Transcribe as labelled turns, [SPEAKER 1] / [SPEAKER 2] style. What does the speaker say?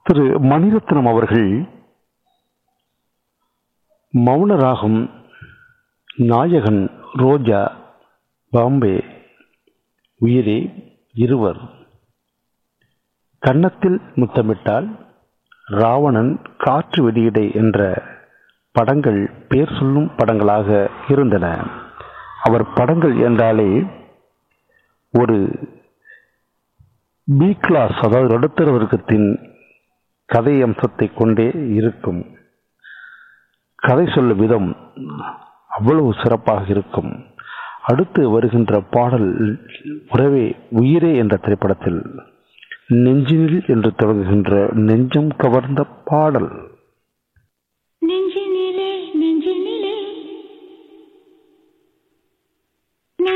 [SPEAKER 1] திரு மணிரத்னம் அவர்கள் மௌனராகம் நாயகன் ரோஜா பாம்பே உயிரே இருவர் கன்னத்தில் முத்தமிட்டால் ராவணன் காற்று வெடியிடை என்ற படங்கள் பேர் சொல்லும் படங்களாக இருந்தன அவர் படங்கள் என்றாலே ஒரு பி கிளாஸ் அதாவது நடுத்தர வர்க்கத்தின் கதை அம்சத்தை கொண்டே இருக்கும் கதை சொல்லும் விதம் அவ்வளவு சிறப்பாக இருக்கும் அடுத்து வருகின்ற பாடல் உறவே உயிரே என்ற திரைப்படத்தில் நெஞ்சினில் என்று தொடங்குகின்ற நெஞ்சம் கவர்ந்த பாடல்
[SPEAKER 2] நெஞ்ச